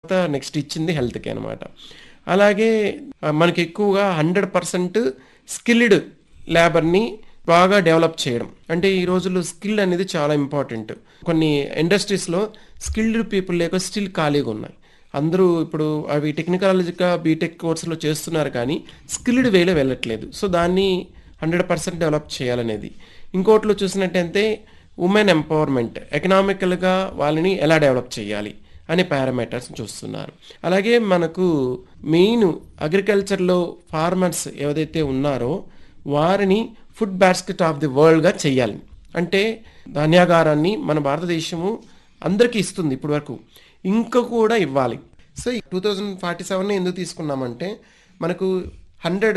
తర్వాత నెక్స్ట్ ఇచ్చింది హెల్త్కి అనమాట అలాగే ఆ, మనకి ఎక్కువగా హండ్రెడ్ పర్సెంట్ స్కిల్డ్ లేబర్ని బాగా డెవలప్ చేయడం అంటే ఈ రోజుల్లో స్కిల్ అనేది చాలా ఇంపార్టెంట్ కొన్ని ఇండస్ట్రీస్లో స్కిల్డ్ పీపుల్ లేక స్టిల్ ఖాళీగా ఉన్నాయి అందరూ ఇప్పుడు అవి టెక్నికాలజీగా బీటెక్ కోర్సులో చేస్తున్నారు కానీ స్కిల్డ్ వేలో వెళ్ళట్లేదు సో దాన్ని హండ్రెడ్ పర్సెంట్ డెవలప్ చేయాలనేది ఇంకోటిలో చూసినట్టయితే ఉమెన్ ఎంపవర్మెంట్ ఎకనామికల్గా వాళ్ళని ఎలా డెవలప్ చేయాలి అనే పారామీటర్స్ చూస్తున్నారు అలాగే మనకు మెయిన్ అగ్రికల్చర్లో ఫార్మర్స్ ఏదైతే ఉన్నారో వారిని ఫుడ్ బాస్కెట్ ఆఫ్ ది వరల్డ్గా చెయ్యాలి అంటే ధాన్యాగారాన్ని మన భారతదేశము అందరికీ ఇస్తుంది ఇప్పటి వరకు ఇంకా కూడా ఇవ్వాలి so two thousand forty seven ఎందుకు తీసుకున్నామంటే మనకు హండ్రెడ్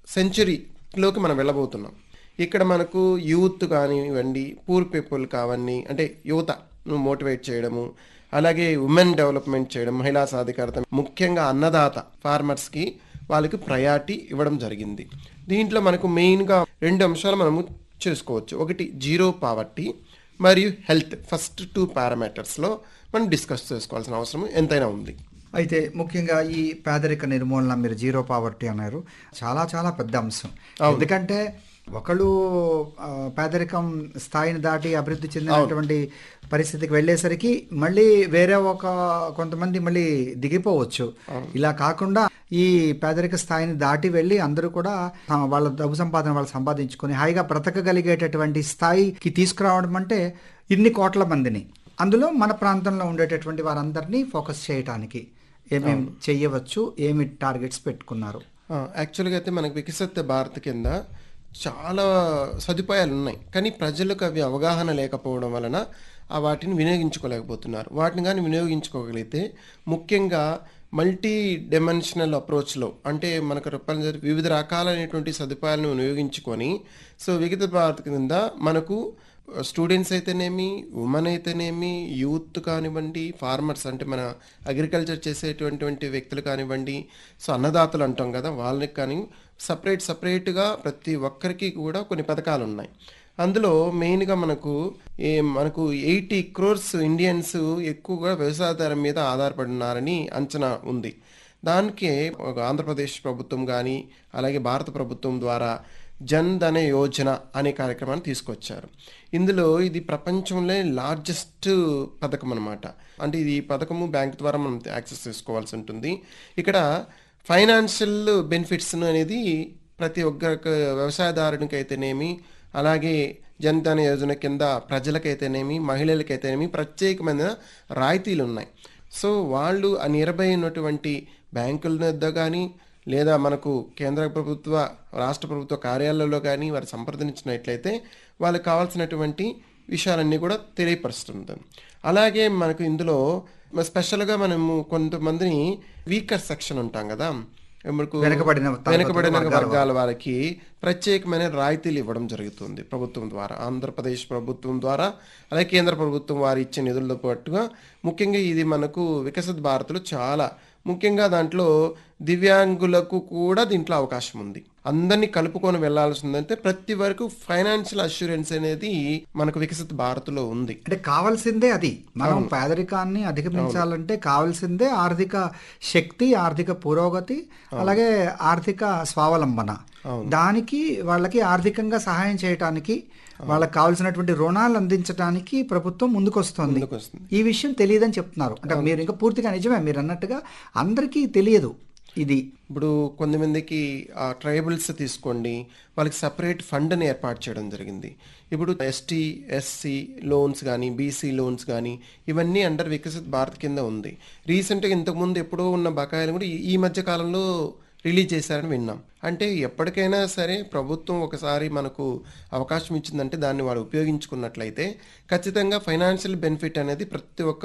సెంచురీలోకి మనం వెళ్ళబోతున్నాం ఇక్కడ మనకు యూత్ కానివ్వండి పూర్ పీపుల్ కావని అంటే యువత మోటివేట్ చేయడము అలాగే ఉమెన్ డెవలప్మెంట్ చేయడం మహిళా సాధికారత ముఖ్యంగా అన్నదాత ఫార్మర్స్కి వాళ్ళకి ప్రయారిటీ ఇవ్వడం జరిగింది దీంట్లో మనకు మెయిన్గా రెండు అంశాలు మనము చేసుకోవచ్చు ఒకటి జీరో పావర్టీ మరియు హెల్త్ ఫస్ట్ టూ పారామీటర్స్లో మనం డిస్కస్ చేసుకోవాల్సిన అవసరం ఎంతైనా ఉంది అయితే ముఖ్యంగా ఈ పేదరిక నిర్మూలన మీరు జీరో పావర్టీ అన్నారు చాలా చాలా పెద్ద అంశం ఎందుకంటే ఒకళ్ళు ఆ, పేదరికం స్థాయిని దాటి అభివృద్ధి చెందినటువంటి పరిస్థితికి వెళ్ళేసరికి మళ్ళీ వేరే ఒక కొంతమంది మళ్ళీ దిగిపోవచ్చు ఇలా కాకుండా ఈ పేదరిక స్థాయిని దాటి వెళ్ళి అందరూ కూడా ఆ, వాళ్ళ డబ్బు సంపాదన వాళ్ళు సంపాదించుకొని హాయిగా బ్రతకగలిగేటటువంటి స్థాయికి తీసుకురావడం అంటే ఇన్ని కోట్ల మందిని అందులో మన ప్రాంతంలో ఉండేటటువంటి వారందరినీ ఫోకస్ చేయటానికి ఏమేమి చెయ్యవచ్చు ఏమి టార్గెట్స్ పెట్టుకున్నారు యాక్చువల్గా అయితే మనకు వికసిత భారత్ కింద చాలా సదుపాయాలు ఉన్నాయి కానీ ప్రజలకు అవి అవగాహన లేకపోవడం వలన ఆ వాటిని వినియోగించుకోలేకపోతున్నారు వాటిని కానీ వినియోగించుకోగలిగితే ముఖ్యంగా మల్టీ డైమెన్షనల్ అప్రోచ్లో అంటే మనకు చెప్పాలి వివిధ రకాలైనటువంటి సదుపాయాలను వినియోగించుకొని సో వికసిత భారత్ కింద మనకు స్టూడెంట్స్ అయితేనేమి ఉమెన్ అయితేనేమి యూత్ కానివ్వండి ఫార్మర్స్ అంటే మన అగ్రికల్చర్ చేసేటువంటి వ్యక్తులు కానివ్వండి సో అన్నదాతలు అంటాం కదా వాళ్ళకి కానీ సపరేట్ సపరేట్గా ప్రతి ఒక్కరికి కూడా కొన్ని పథకాలు ఉన్నాయి అందులో మెయిన్గా మనకు ఏ మనకు ఎయిటీ క్రోర్స్ ఇండియన్స్ ఎక్కువగా వ్యవసాయదారం మీద ఆధారపడి ఉన్నారని అంచనా ఉంది దానికి ఒక ఆంధ్రప్రదేశ్ ప్రభుత్వం కానీ అలాగే భారత ప్రభుత్వం ద్వారా జన్ ధన యోజన అనే కార్యక్రమాన్ని తీసుకొచ్చారు ఇందులో ఇది ప్రపంచంలో లార్జెస్ట్ పథకం అనమాట అంటే ఇది ఈ పథకము బ్యాంక్ ద్వారా మనం యాక్సెస్ చేసుకోవాల్సి ఉంటుంది ఇక్కడ ఫైనాన్షియల్ బెనిఫిట్స్ అనేది ప్రతి ఒక్క వ్యవసాయదారునికి అయితేనేమి అలాగే జనధన యోజన కింద ప్రజలకైతేనేమి మహిళలకైతేనేమి ప్రత్యేకమైన రాయితీలు ఉన్నాయి సో వాళ్ళు ఆ నియర్బై ఉన్నటువంటి బ్యాంకుల వద్ద కానీ లేదా మనకు కేంద్ర ప్రభుత్వ రాష్ట్ర ప్రభుత్వ కార్యాలయాల్లో కానీ వారు సంప్రదించినట్లయితే వాళ్ళకి కావాల్సినటువంటి విషయాలన్నీ కూడా తెలియపరుస్తుంది అలాగే మనకు ఇందులో స్పెషల్గా మనము కొంతమందిని వీకర్ సెక్షన్ ఉంటాం కదా మనకు వెనుకబడిన తరగతుల వెనుకబడిన వర్గాల వర్గాల వారికి ప్రత్యేకమైన రాయితీలు ఇవ్వడం జరుగుతుంది ప్రభుత్వం ద్వారా ఆంధ్రప్రదేశ్ ప్రభుత్వం ద్వారా అలాగే కేంద్ర ప్రభుత్వం వారు ఇచ్చే నిధులతో పాటుగా ముఖ్యంగా ఇది మనకు వికసిత భారత్లో చాలా ముఖ్యంగా దాంట్లో దివ్యాంగులకు కూడా దీంట్లో అవకాశం ఉంది అందరినీ కలుపుకొని వెళ్లాల్సిందంటే ప్రతి వరకు ఫైనాన్షియల్ అష్యూరెన్స్ అనేది మనకు వికసిత భారత్లో ఉంది అంటే కావాల్సిందే అది మనం పేదరికాన్ని అధిగమించాలంటే కావాల్సిందే ఆర్థిక శక్తి ఆర్థిక పురోగతి అలాగే ఆర్థిక స్వావలంబన దానికి వాళ్ళకి ఆర్థికంగా సహాయం చేయటానికి వాళ్ళకి కావాల్సినటువంటి రుణాలు అందించడానికి ప్రభుత్వం ముందుకొస్తుంది ముందుకొస్తుంది. ఈ విషయం తెలియదని చెప్తున్నారు అంటే మీరు ఇంకా పూర్తిగా నిజమే మీరు అన్నట్టుగా అందరికీ తెలియదు ఇది ఇప్పుడు కొంతమందికి ఆ ట్రైబల్స్ తీసుకోండి వాళ్ళకి సపరేట్ ఫండ్ని ఏర్పాటు చేయడం జరిగింది ఇప్పుడు ఎస్టీ ఎస్సీ లోన్స్ కానీ బీసీ లోన్స్ కానీ ఇవన్నీ అండర్ వికసిత్ భారత్ కింద ఉంది రీసెంట్గా ఇంతకుముందు ఎప్పుడో ఉన్న బకాయిలు కూడా ఈ- ఈ మధ్య కాలంలో రిలీజ్ చేశారని విన్నాం అంటే ఎప్పటికైనా సరే ప్రభుత్వం ఒకసారి మనకు అవకాశం ఇచ్చిందంటే దాన్ని వాడు ఉపయోగించుకున్నట్లయితే ఖచ్చితంగా ఫైనాన్షియల్ బెనిఫిట్ అనేది ప్రతి ఒక్క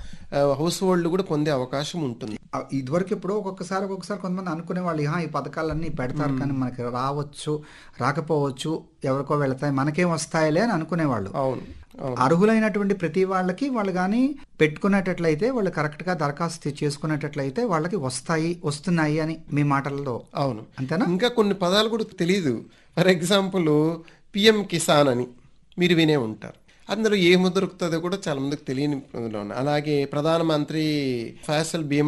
హౌస్ హోల్డ్ కూడా పొందే అవకాశం ఉంటుంది ఆ, ఇదివరకు ఎప్పుడో ఒక్కొక్కసారి ఒక్కొక్కసారి కొంతమంది అనుకునే వాళ్ళు "హా, ఈ పథకాలన్నీ పెడతారు కానీ మనకి రావచ్చు రాకపోవచ్చు ఎవరికో వెళతాయి మనకేం వస్తాయిలే అని అనుకునేవాళ్ళు అవును అవును అర్హులైనటువంటి ప్రతి వాళ్ళకి వాళ్ళు కానీ పెట్టుకునేటట్లయితే వాళ్ళు కరెక్ట్గా దరఖాస్తు చేసుకునేటట్లయితే వాళ్ళకి వస్తాయి వస్తున్నాయి అని మీ మాటల్లో అవును అంతేనా ఇంకా కొన్ని పదాలు కూడా తెలియదు ఫర్ ఎగ్జాంపుల్ పిఎం కిసాన్ అని మీరు వినే ఉంటారు అందులో ఏమి దొరుకుతుందో కూడా చాలా మందికి తెలియని అందులో ఉన్నాయి. అలాగే ప్రధానమంత్రి ఫసల్ బీమా